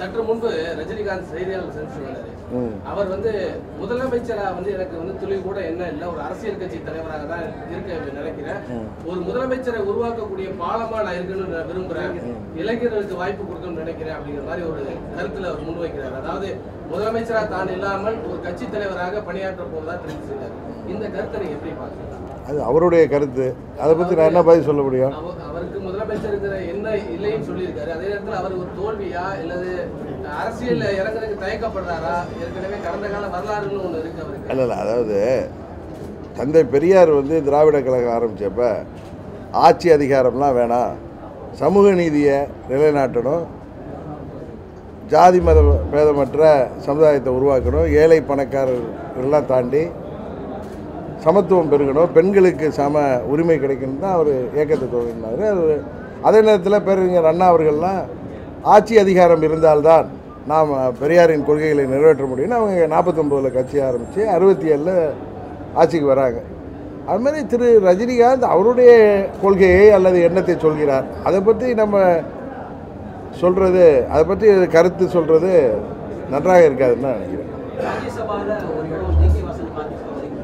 சற்று முன்பு ரஜினிகாந்த் செய்தியாளர் சந்திச்சு வந்தாரு ம் அவர் வந்து முதலமைச்சரா வந்து எனக்கு வந்து துளி கூட என்ன இல்லை ஒரு அரசியல் கட்சி தலைவராக தான் இருக்க நினைக்கிறேன் ஒரு முதலமைச்சரை உருவாக்கக்கூடிய பாலமா நான் இருக்கணும்னு நான் விரும்புறேன் இளைஞர்களுக்கு வாய்ப்பு கொடுக்கணும்னு நினைக்கிறேன் அப்படிங்கிற மாதிரி ஒரு கருத்துல அவர் முன்வைக்கிறார் அதாவது முதலமைச்சரா தான் இல்லாமல் ஒரு கட்சி தலைவராக பணியாற்ற போவதா தெரிவிச்சிருக்காரு இந்த கருத்தை நீங்க எப்படி பாக்குறீங்க அது அவருடைய கருத்து அதை பற்றி நான் என்ன பதில் சொல்ல முடியும் அவ- அவருக்கு முதலமைச்சருங்கிற என்ன இல்லைன்னு சொல்லியிருக்காரு அதே நேரத்தில் அவர் ஒரு தோல்வியா இல்லது அரசியல்ல இறங்குறதுக்கு தயக்கப்படுறாரா ஏற்கனவே கடந்த கால வரலாறுன்னு ஒண்ணு இருக்கு அவருக்கு இல்லை இல்லை அதாவது தந்தை பெரியார் வந்து திராவிட கழகம் ஆரம்பித்தப்ப ஆட்சி அதிகாரம்லாம் வேணாம் சமூக நீதியை நிலைநாட்டணும் ஜாதி மத பேதமற்ற சமுதாயத்தை உருவாக்கணும் ஏழை பணக்காரர் எல்லாம் தாண்டி சமத்துவம் பெருகணும் பெண்களுக்கு சம உரிமை கிடைக்கணும் தான் அவர் இயக்கத்தை துவங்கினார் அது அதே நேரத்தில் பேரறிஞர் அண்ணா அவர்கள்லாம் ஆட்சி அதிகாரம் இருந்தால்தான் நாம் பெரியாரின் கொள்கைகளை நிறைவேற்ற முடியும்னு அவங்க நாற்பத்தொம்போதில் கட்சி ஆரம்பித்து அறுபத்தி ஏழில் ஆட்சிக்கு வராங்க அது மாதிரி திரு ரஜினிகாந்த் அவருடைய கொள்கையை அல்லது எண்ணத்தை சொல்கிறார் அதை பற்றி நம்ம சொல்கிறது அதை பற்றி கருத்து சொல்கிறது நன்றாக இருக்காதுன்னு நான் நினைக்கிறேன் ராஜ்யசபால ஒரு இடம் ஜே கே வாசன் பார்த்து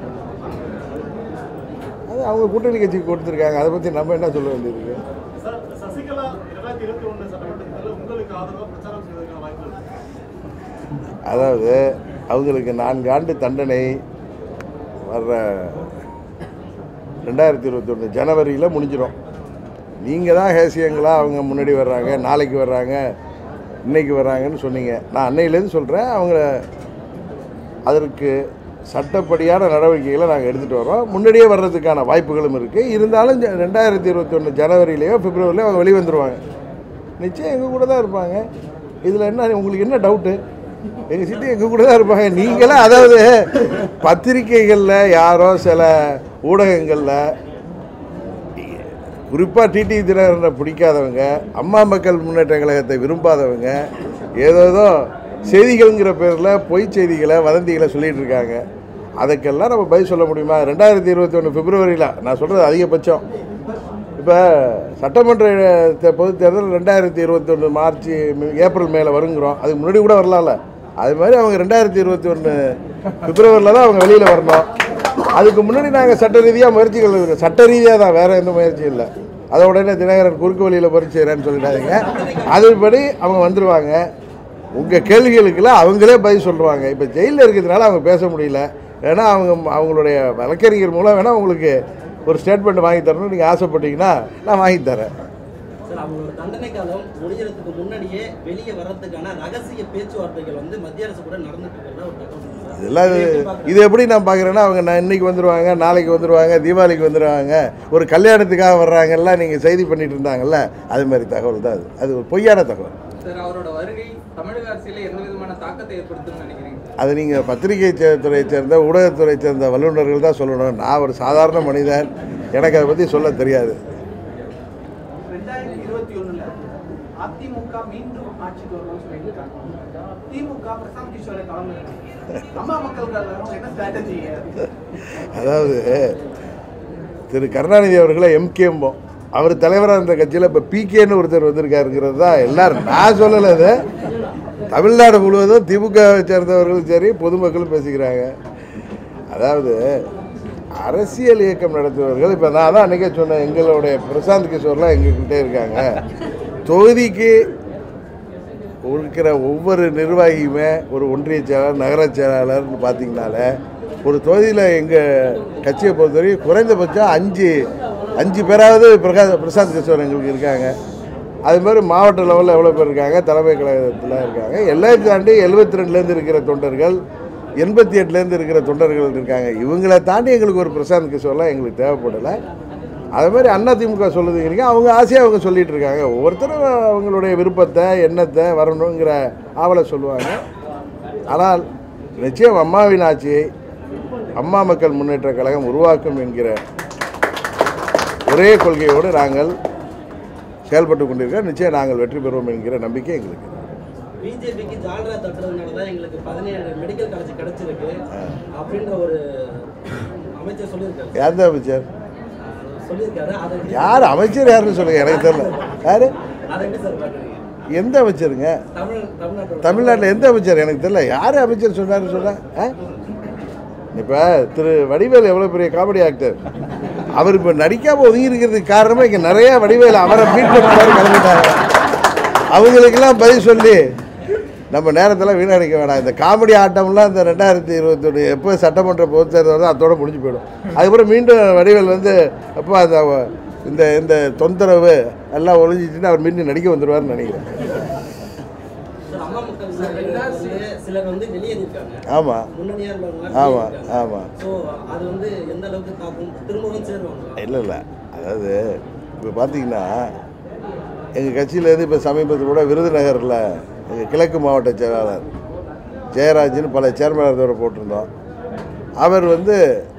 அது அவங்க கூட்டணி கட்சிக்கு கொடுத்துருக்காங்க அதை பற்றி நம்ம என்ன சொல்ல வேண்டியது இருக்கு? சார் சசிகலா இரண்டாயிரத்தி இருபத்தி ஒன்று சட்டமன்ற தேர்தலில் உங்களுக்கு ஆதரவாக பிரச்சாரம் செய்வதற்கான வாய்ப்பு இருக்கு அதாவது அவங்களுக்கு நான்கு ஆண்டு தண்டனை வர்ற ரெண்டாயிரத்தி இருபத்தொன்று ஜனவரியில் முடிஞ்சிடும் நீங்கள் தான் ஹேசியங்களா அவங்க முன்னாடி வர்றாங்க நாளைக்கு வர்றாங்க இன்னைக்கு வர்றாங்கன்னு சொன்னீங்க நான் அன்னையிலேருந்து சொல்கிறேன் அவங்க அதற்கு சட்டப்படியான நடவடிக்கைகளை நாங்கள் எடுத்துகிட்டு வரோம் முன்னாடியே வர்றதுக்கான வாய்ப்புகளும் இருக்குது இருந்தாலும் ஜ- ரெண்டாயிரத்தி இருபத்தொன்று ஜனவரியிலேயோ பிப்ரவரியிலையோ அவங்க வெளியே வந்துடுவாங்க நிச்சயம் எங்கள் கூட தான் இருப்பாங்க இதில் என்ன உங்களுக்கு என்ன டவுட்டு எங்கள் சிட்டி எங்கள் கூட தான் இருப்பாங்க நீங்களாம் அதாவது பத்திரிக்கைகளில் யாரோ சில ஊடகங்களில் குறிப்பாக டிடி தினகரனை பிடிக்காதவங்க அம்மா மக்கள் முன்னேற்ற கழகத்தை விரும்பாதவங்க ஏதோ ஏதோ செய்திகள்ங்கிற பேரில் பொய் செய்திகளை வதந்திகளை சொல்லிட்டு இருக்காங்க அதுக்கெல்லாம் நம்ம பதில் சொல்ல முடியுமா ரெண்டாயிரத்தி இருபத்தி ஒன்று பிப்ரவரியில் நான் சொல்கிறது அதிகபட்சம் இப்போ சட்டமன்ற தே- பொதுத் தேர்தல் ரெண்டாயிரத்தி இருபத்தொன்று மார்ச் மி- ஏப்ரல் மேலே வருங்கிறோம் அதுக்கு முன்னாடி கூட வரலாம்ல அது மாதிரி அவங்க ரெண்டாயிரத்தி இருபத்தி ஒன்று பிப்ரவரியில் தான் அவங்க வெளியில் வரணும் அதுக்கு முன்னாடி நாங்கள் சட்ட ரீதியாக முயற்சிகள் இருக்கு. சட்ட ரீதியாக தான் வேறு எந்த முயற்சியும் இல்லை அதை உடனே தினகரன் குறுக்கு வழியில் பறிச்சுறேன்னு சொல்லிடாதீங்க அதுபடி அவங்க வந்துடுவாங்க உங்கள் கேள்விகளுக்கெல்லாம் அவங்களே பதில் சொல்லுவாங்க இப்போ ஜெயிலில் இருக்கிறதுனால அவங்க பேச முடியல ஏன்னா அவங்க அவங்களுடைய வழக்கறிஞர் மூலம் வேணால் உங்களுக்கு ஒரு ஸ்டேட்மெண்ட் வாங்கி தரணும்னு நீங்கள் ஆசைப்பட்டீங்கன்னா நான் வாங்கி தரேன் சார் அவங்களோட தண்டனை காலம் முடியறதுக்கு முன்னாடியே வெளியே வர்றதுக்கான ரகசிய பேச்சுவார்த்தைகள் வந்து மத்திய அரசு கூட நடந்துட்டு இருக்கிறதா ஒரு தகவல் இருக்கு சார். இதெல்லாம் இதை இது- எப்படி பார்க்கறீங்க? இது எப்படி நான் பார்க்குறேன்னா அவங்க நான் இன்னைக்கு வந்துடுவாங்க நாளைக்கு வந்துடுவாங்க தீபாவளிக்கு வந்துடுவாங்க ஒரு கல்யாணத்துக்காக வர்றாங்கல்ல நீங்கள் செய்தி பண்ணிட்டு இருந்தாங்கல்ல அது மாதிரி தகவல் தான் அது அது ஒரு பொய்யான தகவல் சார் அவரோட வருகை தமிழக அரசியல எந்த விதமான தாக்கத்தை ஏற்படுத்தும்னு நினைக்கிறீங்க அது நீங்கள் பத்திரிகை சே- துறையை சேர்ந்த ஊடகத்துறை சேர்ந்த வல்லுநர்கள் தான் சொல்லணும் நான் ஒரு சாதாரண மனிதன் எனக்கு அதை பற்றி சொல்ல தெரியாது ரெண்டாயிரத்தி இருபத்தி ஒண்ணுல அதிமுக மீண்டும் ஆட்சிக்கு வரும்னு சொல்லிட்டு இருக்காங்க திமுக பிரசாந்த் கிஷோரை கலந்து அம்மா மக்கள் கழகம் என்ன ஸ்ட்ராட்டஜி அதாவது திரு கருணாநிதி அவர்களை எம்கேம்போம் அவர் தலைவராக இருந்த கட்சியில் இப்போ பிகேன்னு ஒருத்தர் வந்திருக்காருங்கிறது தான் எல்லாரும் நான் சொல்லலை அது தமிழ்நாடு முழுவதும் திமுக வை சேர்ந்தவர்களும் சரி பொதுமக்களும் பேசிக்கிறாங்க அதாவது அரசியல் இயக்கம் நடத்துபவர்கள் இப்போ நான் தான் அன்றைக்கே சொன்னேன் எங்களுடைய பிரசாந்த் கிஷோர்லாம் எங்ககிட்டே இருக்காங்க தொகுதிக்கு இருக்கிற ஒவ்வொரு நிர்வாகியுமே ஒரு ஒன்றிய செயலாளர் நகர செயலாளர்னு பார்த்தீங்கனாலே ஒரு தொகுதியில் எங்கள் கட்சியை பொறுத்தவரைக்கும் குறைந்தபட்சம் அஞ்சு அஞ்சு பேராவது பிரகாஷ் பிரசாந்த் கிஷோர் எங்களுக்கு இருக்காங்க அது மாதிரி மாவட்ட லெவலில் எவ்வளோ பேர் இருக்காங்க தலைமை கழகத்தில் இருக்காங்க எல்லாத்தையும் தாண்டி எழுபத்தி ரெண்டுலேருந்து இருக்கிற தொண்டர்கள் எண்பத்தி எட்டுலேருந்து இருக்கிற தொண்டர்கள் இருக்காங்க இவங்களை தாண்டி எங்களுக்கு ஒரு பிரசாந்த் கிஷோர்லாம் எங்களுக்கு தேவைப்படலை அது மாதிரி அதிமுக சொல்லுதுங்கிறீங்க அவங்க ஆசையாக அவங்க சொல்லிட்டு இருக்காங்க ஒவ்வொருத்தரும் அவங்களுடைய விருப்பத்தை எண்ணத்தை வரணுங்கிற ஆவலை சொல்லுவாங்க ஆனால் நிச்சயம் அம்மாவின் ஆட்சியை அம்மா மக்கள் முன்னேற்ற கழகம் உருவாக்கும் என்கிற ஒரே கொள்கையோடு நாங்கள் செயல்பட்டு கொண்டிருக்கிறோம் நிச்சயம் நாங்கள் வெற்றி பெறுவோம் என்கிற நம்பிக்கை எங்களுக்கு இருக்கு. பிஜேபிக்கு ஜால்ரா தட்டுறதுனால தான் எங்களுக்கு பதினேழு மெடிக்கல் காலேஜ் கிடைச்சிருக்கு அப்படின்ற ஒரு அமைச்சர் சொல்லியிருக்காரு யார் தான் அமைச்சர் சொல்லியிருக்காரு அதை எப்படி- யார் அமைச்சர் யாருன்னு சொல்லுங்க எனக்கு தெரியல யார் அதை எப்படி சார் பார்க்குறீங்க எந்த அமைச்சருங்க தமிழ் தமிழ்நாட்டோட தமிழ்நாட்டில் எந்த அமைச்சர் எனக்கு தெரியல யார் அமைச்சர் சொன்னார் சொன்னா இப்போ திரு வடிவேல் எவ்வளோ பெரிய காமெடி ஆக்டர் அவர் இப்போ நடிக்காம ஒதுங்கி இருக்கிறதுக்கு காரணமே இங்கே நிறைய வடிவேல் அவரை மீட் பண்ணுறாரு கிளம்பிட்டாங்க அவங்களுக்கெல்லாம் பதில் சொல்லி நம்ம நேரத்தில் வீணடிக்க வேணாம் இந்த காமெடி ஆட்டம்லாம் இந்த ரெண்டாயிரத்தி இருபத்தொன்று எப்போ சட்டமன்ற பொதுத் தேர்தல் வருதோ அதோட முடிஞ்சு போயிடும் அதுக்கப்புறம் மீண்டும் வடிவேல் வந்து அப்போ அந்த இந்த இந்த தொந்தரவு எல்லாம் ஒழிஞ்சிச்சுன்னு அவர் மீண்டும் நடிக்க வந்துடுவார்னு நினைக்கிறேன் சார், அம்மா மக்கள் வந்து சிலர் வந்து வெளியேறிருக்காங்க ஆமாம் முன்னணியா இருந்தவங்க ஆமாம் ஆமாம் ஸோ அது வந்து எந்த அளவுக்கு தாக்கும் திரும்பவும் சேருவாங்க இல்லை இல்லை அதாவது இப்போ பார்த்தீங்கன்னா எங்கள் கட்சியிலேருந்து இப்போ சமீபத்தில் கூட விருதுநகரில் எங்கள் கிழக்கு மாவட்ட செயலாளர் ஜெயராஜ்னு பல சேர்மனத்தோட போட்டிருந்தோம் அவர் வந்து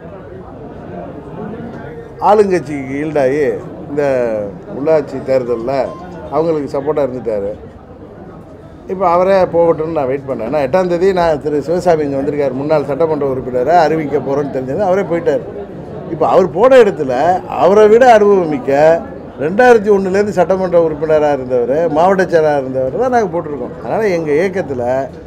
ஆளுங்கட்சிக்கு ஈல்டாகி இந்த உள்ளாட்சி தேர்தலில் அவங்களுக்கு சப்போர்ட்டாக இருந்துட்டார் இப்போ அவரே போகட்டும்னு நான் வெயிட் பண்ணேன் ஏன்னா எட்டாம் தேதி நான் திரு சிவசாமி இங்கே வந்திருக்கார் முன்னாள் சட்டமன்ற உறுப்பினரை அறிவிக்க போகிறேன்னு தெரிஞ்சது அவரே போயிட்டார் இப்போ அவர் போன இடத்துல அவரை விட அனுபவமிக்க ரெண்டாயிரத்தி ஒன்றுலேருந்து சட்டமன்ற உறுப்பினராக இருந்தவர் மாவட்ட செயலாளர் இருந்தவர் தான் நாங்கள் போட்டிருக்கோம் அதனால் எங்கள் இயக்கத்தில்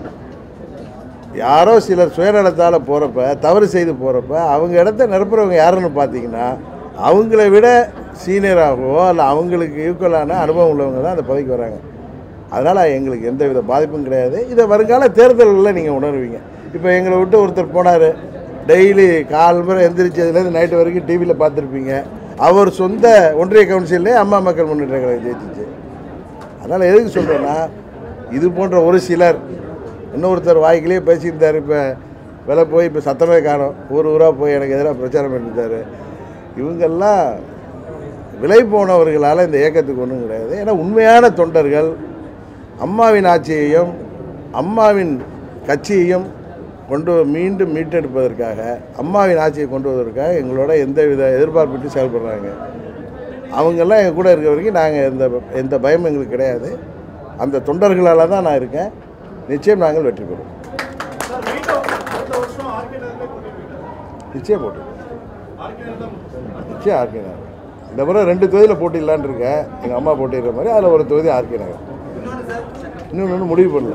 யாரோ சிலர் சுயநலத்தால் போகிறப்ப தவறு செய்து போகிறப்ப அவங்க இடத்த நிரப்புறவங்க யாருன்னு பார்த்தீங்கன்னா அவங்கள விட சீனியராகவோ இல்லை அவங்களுக்கு ஈக்குவலான அனுபவம் உள்ளவங்க தான் அந்த பதவிக்கு வராங்க அதனால் எங்களுக்கு எந்த வித பாதிப்பும் கிடையாது இதை வருங்கால தேர்தல்களில் நீங்கள் உணர்வீங்க இப்போ எங்களை விட்டு ஒருத்தர் போனார் டெய்லி கால்முறை எந்திரிச்சதுலேருந்து நைட்டு வரைக்கும் டிவியில் பார்த்துருப்பீங்க அவர் சொந்த ஒன்றிய கவுன்சிலே அம்மா மக்கள் முன்னேற்ற கழகம் ஜெயிச்சிச்சு அதனால் எதுக்கு சொல்கிறேன்னா இது போன்ற ஒரு சிலர் இன்னொருத்தர் வாய்க்கிலேயே பேசியிருந்தார் இப்போ விலை போய் இப்போ சத்தமே காணும் ஊர் ஊராக போய் எனக்கு எதிராக பிரச்சாரம் பண்ணிட்டாரு இவங்கெல்லாம் விலை போனவர்களால் இந்த இயக்கத்துக்கு ஒன்றும் கிடையாது ஏன்னா உண்மையான தொண்டர்கள் அம்மாவின் ஆட்சியையும் அம்மாவின் கட்சியையும் கொண்டு மீண்டும் மீட்டெடுப்பதற்காக அம்மாவின் ஆட்சியை கொண்டு வருவதற்காக எங்களோட எந்தவித எதிர்பார்ப்பிட்டு செயல்படுறாங்க அவங்கெல்லாம் எங்கள் கூட இருக்க வரைக்கும் நாங்கள் எந்த எந்த பயமும் எங்களுக்கு கிடையாது அந்த தொண்டர்களால் தான் நான் இருக்கேன் நிச்சயம் நாங்கள் வெற்றி பெறுவோம் சார் மீண்டும் அடுத்த வருஷம் ஆர்கே நகர்ல போட்டிருக்கீங்க நிச்சயம் போட்டு ஆர்கே நகர் தான் நிச்சயம் ஆர்கே நகர் இந்த முறை ரெண்டு தொகுதியில் போட்டிடலான்னு இருக்கேன் எங்கள் அம்மா போட்டிடுற மாதிரி அதில் ஒரு தொகுதி ஆர்கே நகர் இன்னொன்று ஒன்றும் முடிவு பண்ணல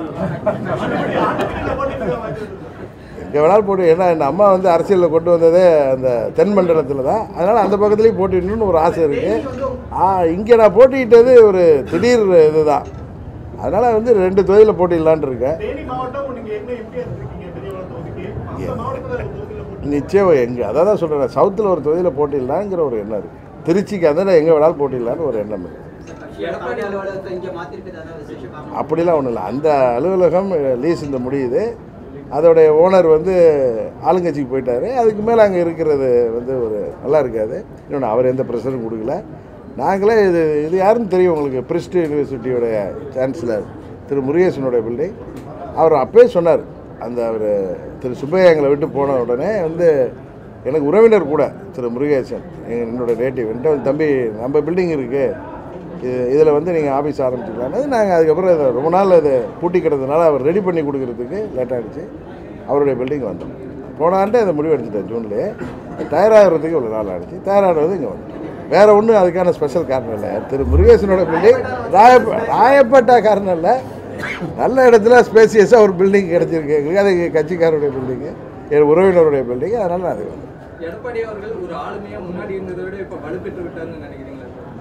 எங்கே வேணாலும் போட்டு ஏன்னா என் அம்மா வந்து அரசியலில் கொண்டு வந்ததே அந்த தென் மண்டலத்தில் தான் அதனால் அந்த பக்கத்துலேயும் போட்டிடணும்னு ஒரு ஆசை இருக்குது ஆ இங்கே நான் போட்டிக்கிட்டது ஒரு திடீர் இதுதான் அதனால் வந்து ரெண்டு தொகுதியில் போட்டிடலான்னு இருக்கேன் தேனி மாவட்டம் நீங்க என்ன எம்பி இருக்கீங்க பெரியவள தொகுதிக்கு அந்த மாவட்டத்தில் ஒரு தொகுதியில் போட்டி நிச்சயம் எங்கே அதான் தான் சொல்கிறேன் சவுத்தில் ஒரு தொகுதியில் போட்டிடலாங்கிற ஒரு எண்ணம் இருக்குது திருச்சிக்கு அதில் எங்கே வேணாலும் போட்டிடலான்னு ஒரு எண்ணம் இருக்குது எடப்பாடி அலுவலகத்தை இங்கே மாற்றிருக்கிறதா விசேஷ காரணம் அப்படிலாம் ஒன்றும் இல்லை அந்த அலுவலகம் லீஸ் இந்த முடியுது அதோடைய ஓனர் வந்து ஆளுங்கட்சிக்கு போயிட்டாரு அதுக்கு மேலே அங்கே இருக்கிறது வந்து ஒரு நல்லா இருக்காது இன்னொன்று அவர் எந்த ப்ரெஷரும் கொடுக்கல நாங்களே இது இது யாருன்னு தெரியும் உங்களுக்கு பிரிஸ்ட் யூனிவர்சிட்டியோடைய சான்சலர் திரு முருகேசனுடைய பில்டிங் அவர் அப்பயே சொன்னார் அந்த அவர் திரு சுப்பையா எங்களை விட்டு போன உடனே வந்து எனக்கு உறவினர் கூட திரு முருகேசன் எங்க- என்னோட நேட்டிவ் என்கிட்ட வந்து தம்பி நம்ம பில்டிங் இருக்குது இது இதில் வந்து நீங்கள் ஆஃபீஸ் ஆரம்பிச்சிக்கலான்னு நாங்கள் அதுக்கப்புறம் இதை ரொம்ப நாள் இது பூட்டி கிடந்ததுனால அவர் ரெடி பண்ணி கொடுக்கறதுக்கு லேட் ஆகிடுச்சு அவருடைய பில்டிங் வந்தோம் போன ஆண்டே இதை முடிவு எடுத்துட்டேன் ஜூன்லேயே தயாராகிறதுக்கு இவ்வளோ நாள் ஆகிடுச்சு தயாராகிறது இங்கே வந்துட்டோம் வேறு ஒன்றும் அதுக்கான ஸ்பெஷல் காரணம் இல்லை திரு முருகேசனோட பில்டிங் ராயப்ப ராயப்பேட்டா காரணம் இல்லை நல்ல இடத்துல ஸ்பேசியஸாக ஒரு பில்டிங் கிடச்சிருக்கு எங்களுக்கு அது எங்கள் கட்சிக்காரருடைய பில்டிங்கு என் உறவினருடைய பில்டிங் அதனால் நான் அது வந்தேன் எடப்பாடி அவர்கள் ஒரு ஆளுமையா முன்னாடி இருந்ததை விட இப்ப வலுப்பெற்று விட்டார்னு நினைக்கிறீங்களா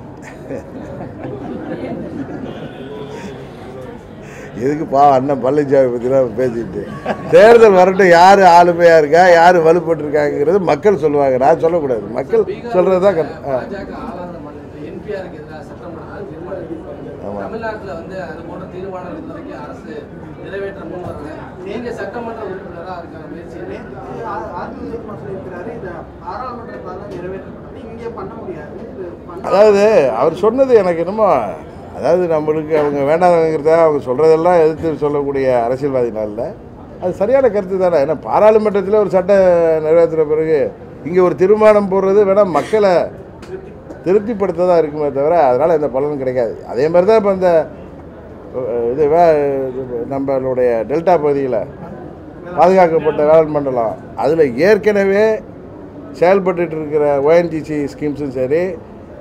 எதுக்கு பாவம் அண்ணன் பழனிசாமி பற்றிலாம் பேசிட்டு தேர்தல் வரட்டும் யார் ஆளுமையாக இருக்கா யார் வலுப்பட்டுருக்காங்கிறது மக்கள் சொல்லுவாங்க நான் சொல்லக்கூடாது மக்கள் சொல்கிறது தான் கரெக்ட் ஆ பாஜக ஆளாத மாநிலத்தில் என்பிஆருக்கு எதிராக சட்டமன்றத்தில் தீர்மானம் நிறைவேற்றிருக்காங்க. ஆமா. தமிழ்நாட்டுல வந்து அது போன்ற தீர்மானம் இது வரைக்கும் அரசு நிறைவேற்ற முன் வரல நீங்க சட்டமன்ற உறுப்பினராக இருக்கிற முயற்சி ஆர்மி சொல்லியிருக்கிறாரு இந்த பாராளுமன்றத்தால நிறைவேற்றப்பட்டது இங்கே பண்ண முடியாது இது பண்ண அதாவது அவர் சொன்னது எனக்கு என்னமோ அதாவது நம்மளுக்கு அவங்க வேண்டாங்கிறத அவங்க சொல்கிறதெல்லாம் எதிர்த்து சொல்லக்கூடிய அரசியல்வாதினால் இல்லை அது சரியான கருத்து தானே ஏன்னா பாராளுமன்றத்தில் ஒரு சட்ட நிறைவேற்றின பிறகு இங்கே ஒரு தீர்மானம் போடுறது வேணால் மக்களை திருப்திப்படுத்த தான் இருக்குமே தவிர அதனால் எந்த பலனும் கிடைக்காது அதே மாதிரி தான் இப்போ இந்த அஹ், இது வே இது நம்மளுடைய டெல்டா பகுதியில் பாதுகாக்கப்பட்ட வேளாண் மண்டலம் அதில் ஏற்கனவே செயல்பட்டுட்டு இருக்கிற ஓஎன்ஜிசி ஸ்கீம்ஸும் சரி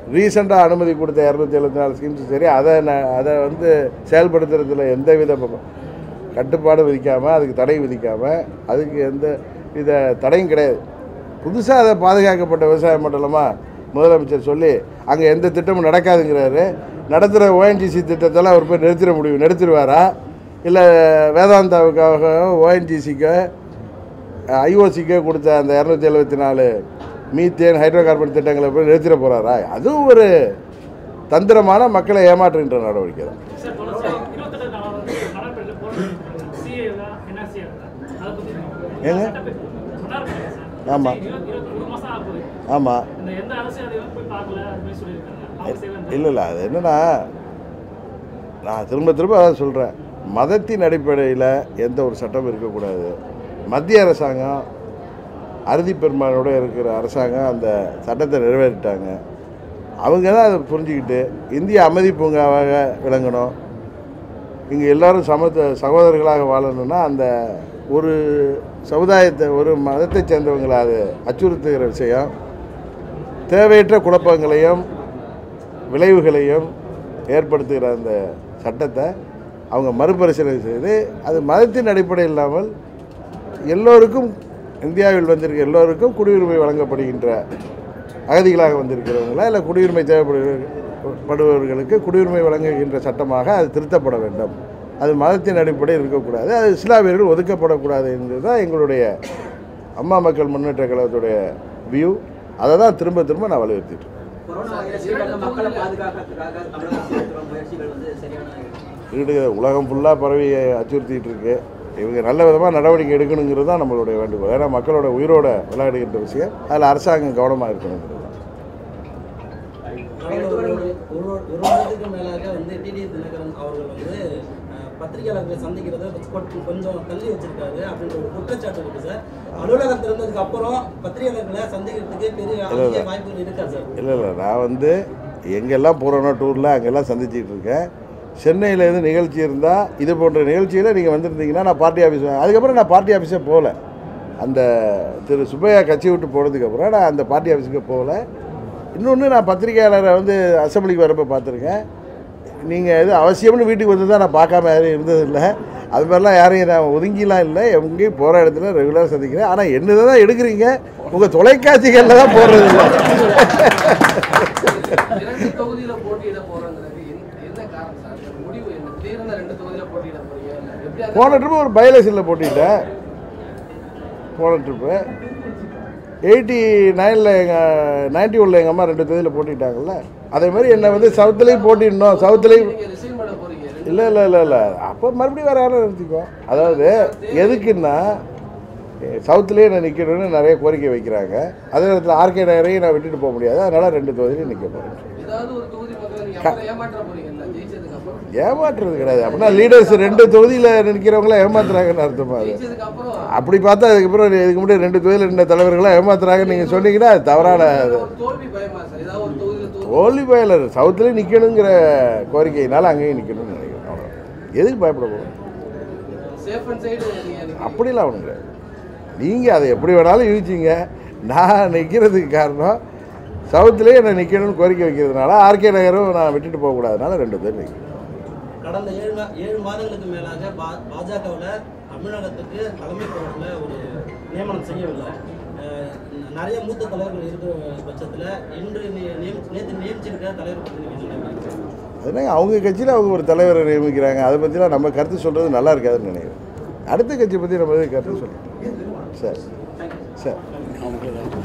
ரீசெண்டாக அனுமதி கொடுத்த இரநூத்தி எழுபத்தி நாலு ஸ்கீம்ஸும் சரி அதை ந- அதை வந்து செயல்படுத்துறதுல எந்த வித ப- கட்டுப்பாடு விதிக்காமல் அதுக்கு தடை விதிக்காமல் அதுக்கு எந்த வித தடையும் கிடையாது புதுசாக அதை பாதுகாக்கப்பட்ட விவசாய மண்டலமாக முதலமைச்சர் சொல்லி அங்கே எந்த திட்டமும் நடக்காதுங்கிறாரு நடத்துகிற ஓஎன்ஜிசி திட்டத்தெல்லாம் அவர் போய் நிறுத்திட முடியும் நிறுத்திடுவாரா இல்லை வேதாந்தாவுக்காக ஓஎன்ஜிசிக்கு ஐஓசிக்கு கொடுத்த அந்த இரநூத்தி எழுபத்தி நாலு மீத்தேன் ஹைட்ரோ கார்பன் திட்டங்களை போய் நிறுத்திட போகிறாரா அதுவும் ஒரு தந்திரமான மக்களை ஏமாற்றுகின்ற நடவடிக்கை தான் சார் தொடர்ச்சியாக இருபத்தெட்டு நாள் வந்து மணப்பெண்ணில் போராட்டம் சிஏ தான் என்ஆர்சி அதை பற்றி ஏங்க? சார் ஆமா. இருபத்தி இருபத்தி ஒரு மாதம் ஆகுது ஆமாம் இந்த எந்த அரசியலையும் போய் பார்க்கல அப்படின்னு சொல்லியிருக்காங்க அவங்க செய்வாங்க இல்லை இல்லை அது என்னன்னா நான் திரும்ப திரும்ப அதான் சொல்கிறேன் மதத்தின் அடிப்படையில் எந்த ஒரு சட்டமும் இருக்கக்கூடாது மத்திய அரசாங்கம் அறுதி பெரும்பாலோட இருக்கிற அரசாங்கம் அந்த சட்டத்தை நிறைவேற்றிட்டாங்க அவங்க தான் அதை புரிஞ்சுக்கிட்டு இந்திய அமைதி பூங்காவாக விளங்கணும் இங்கே எல்லாரும் சமத்த சகோதரர்களாக வாழணும்னா அந்த ஒரு சமுதாயத்தை ஒரு மதத்தை சேர்ந்தவங்களை அது அச்சுறுத்துகிற விஷயம் தேவையற்ற குழப்பங்களையும் விளைவுகளையும் ஏற்படுத்துகிற அந்த சட்டத்தை அவங்க மறுபரிசீலனை செய்து அது மதத்தின் அடிப்படை இல்லாமல் எல்லோருக்கும் இந்தியாவில் வந்திருக்க எல்லோருக்கும் குடியுரிமை வழங்கப்படுகின்ற அகதிகளாக வந்திருக்கிறவங்களா இல்லை குடியுரிமை தேவைப்படுபவர்களுக்கு குடியுரிமை வழங்குகின்ற சட்டமாக அது திருத்தப்பட வேண்டும் அது மதத்தின் அடிப்படையில் இருக்கக்கூடாது அது இஸ்லாமியர்கள் ஒதுக்கப்படக்கூடாது என்பது தான் எங்களுடைய அம்மா மக்கள் முன்னேற்ற கழகத்துடைய வியூ அதை தான் திரும்ப திரும்ப நான் வலியுறுத்திட்டு இருக்கேன். கொரோனா வைரஸ் மக்களை பாதுகாக்கிறதுக்காக தமிழக அரசு எடுக்கிற முயற்சிகள் வந்து சரியான வீடு உலகம் ஃபுல்லாக பரவி அச்சுறுத்திட்டு இருக்கு இவங்க நல்ல விதமாக நடவடிக்கை எடுக்கணுங்கிறது தான் நம்மளுடைய வேண்டுகோள் ஏன்னா மக்களோட உயிரோட விளையாடுகின்ற விஷயம் அதில் அரசாங்கம் கவனமாக இருக்கணுங்கிறது தான் கடந்த ஒரு ஒரு ஒரு ஒரு மாதத்துக்கு மேலாக வந்து டிடி தினகரன் அவர்கள் வந்து அஹ், பத்திரிகையாளர்களை சந்திக்கிறத கொ- கொஞ்சம் தள்ளி வச்சிருக்காரு அப்படின்ற ஒரு குற்றச்சாட்டு இருக்கு சார் அலுவலகம் திறந்ததுக்கு அப்புறம் பத்திரிகையாளர்களை சந்திக்கிறதுக்கு பெரிய அதிக வாய்ப்புகள் இருக்கா சார் இல்லை இல்லை நான் வந்து எங்கெல்லாம் போகிறோனோ டூரில் அங்கெல்லாம் சந்திச்சிட்டு இருக்கேன் சென்னையில் எதுவும் நிகழ்ச்சி இருந்தால் இது போன்ற நிகழ்ச்சியில் நீங்கள் வந்திருந்தீங்கன்னா நான் பார்ட்டி ஆஃபீஸ் அதுக்கப்புறம் நான் பார்ட்டி ஆஃபீஸே போகல அந்த திரு சுப்பையா கட்சி விட்டு போனதுக்கப்புறம் நான் அந்த பார்ட்டி ஆஃபீஸுக்கு போகல இன்னொன்று நான் பத்திரிகையாளரை வந்து அசம்பிளிக்கு வரப்போ பார்த்துருக்கேன் நீங்கள் எது அவசியம்னு வீட்டுக்கு வந்து தான் நான் பார்க்காம யாரும் இருந்ததில்லை அது மாதிரிலாம் யாரையும் நான் ஒதுங்கிலாம் இல்லை எங்கேயும் போகிற இடத்துல ரெகுலராக சந்திக்கிறேன் ஆனால் என்ன தான் எடுக்கிறீங்க உங்கள் தொலைக்காட்சிகளில் தான் போடுறது இல்லை இரண்டு தொகுதியில போட்டியிட போறோங்கிறது என்ன- என்ன காரணம் சார் இந்த முடிவு என்ன திடீர்னு ரெண்டு தொகுதியில போட்டியிட போறீங்க இல்ல எப்படி அது- போன ட்ரிப்பு ஒரு பைலெக்ஷனில் போட்டிட்டேன் போன ட்ரிப்பு எயிட்டி நைனில் எங்கள் நைன்டி ஒனில் எங்கள் அம்மா ரெண்டு தொகுதியில் போட்டிட்டாங்கல்ல அதே மாதிரி என்னை வந்து சவுத்துலேயும் போட்டிடணும் சவுத்துலேயும் நீங்க ரிசீவ் பண்ண போறீங்க ரெண்டு இல்லை இல்லை இல்லை இல்லை அப்போ மறுபடியும் வேறு யாரும் நிறுத்திக்கோ அதாவது எதுக்குன்னா சவுத்துலேயே நான் நிற்கணும்னு நிறைய கோரிக்கை வைக்கிறாங்க அதே நேரத்தில் ஆர்கே நகரையும் நான் விட்டுட்டு போக முடியாது அதனால் ரெண்டு தொகுதியிலையும் நிற்க போகிறேன் ஏதாவது ஒரு தொகுதி மக்களை நீங்க அப்புறம் ஏமாற்ற போறீங்கல்ல ஜெயிச்சதுக்கு அப்புறம் ஏமாற்றுறது கிடையாது அப்படின்னா லீடர்ஸ் ரெண்டு தொகுதியில் நிற்கிறவங்கள ஏமாத்துறாங்கன்னு அர்த்தமா அது ஜெயிச்சதுக்கு அப்புறம் அப்படி பார்த்தா அதுக்கப்புறம் இதுக்கு முன்னாடி ரெண்டு தொகுதியில் ரெண்டு தலைவர்களாக ஏமாத்துறாங்கன்னு நீங்கள் சொன்னீங்கன்னா அது தவறான அது ஒரு தோல்வி பயமா சார் ஏதாவது ஒரு தொகுதியில தோல்வி தோல்வி பயலர் சவுத்துலேயும் நிற்கணுங்கிற கோரிக்கையினால அங்கேயும் நிற்கணும்னு நினைக்கிறேன் அவ்வளோ எதுக்கு பயப்பட போகிறோம் சேஃப் அண்ட் சைடு நீங்க நிக்கிறீங்க. அப்படிலாம் ஒன்றும் கிடையாது நீங்கள் அதை எப்படி வேணாலும் யூகிச்சிங்க நான் நிற்கிறதுக்கு காரணம் சவுத்துலேயே நான் நிற்கணும்னு கோரிக்கை வைக்கிறதுனால ஆர்கே நகரும் நான் விட்டுட்டு போகக்கூடாதுனால ரெண்டு பேர் நிற்கிறேன் கடந்த ஏழு மா- ஏழு மாதங்களுக்கு மேலாக பா- பாஜகவில் தமிழகத்துக்கு தலைமை பொறுப்பில் ஒரு நியமனம் செய்யவில்லை அஹ் நிறைய மூத்த தலைவர்கள் இருக்கிற பட்சத்தில் இன்று நி- நியம்- நேற்று நியமிச்சிருக்கிற தலைவர் பற்றி நீங்க என்ன நினைக்கிறீங்க? அதனால அவங்க கட்சியில் அவங்க ஒரு தலைவரை நியமிக்கிறாங்க அதை பற்றிலாம் நம்ம கருத்து சொல்கிறது நல்லா இருக்காதுன்னு நினைக்கிறேன் அடுத்த கட்சி பற்றி நம்ம எதுக்கு கருத்து சொல்கிறோம் சரி சரி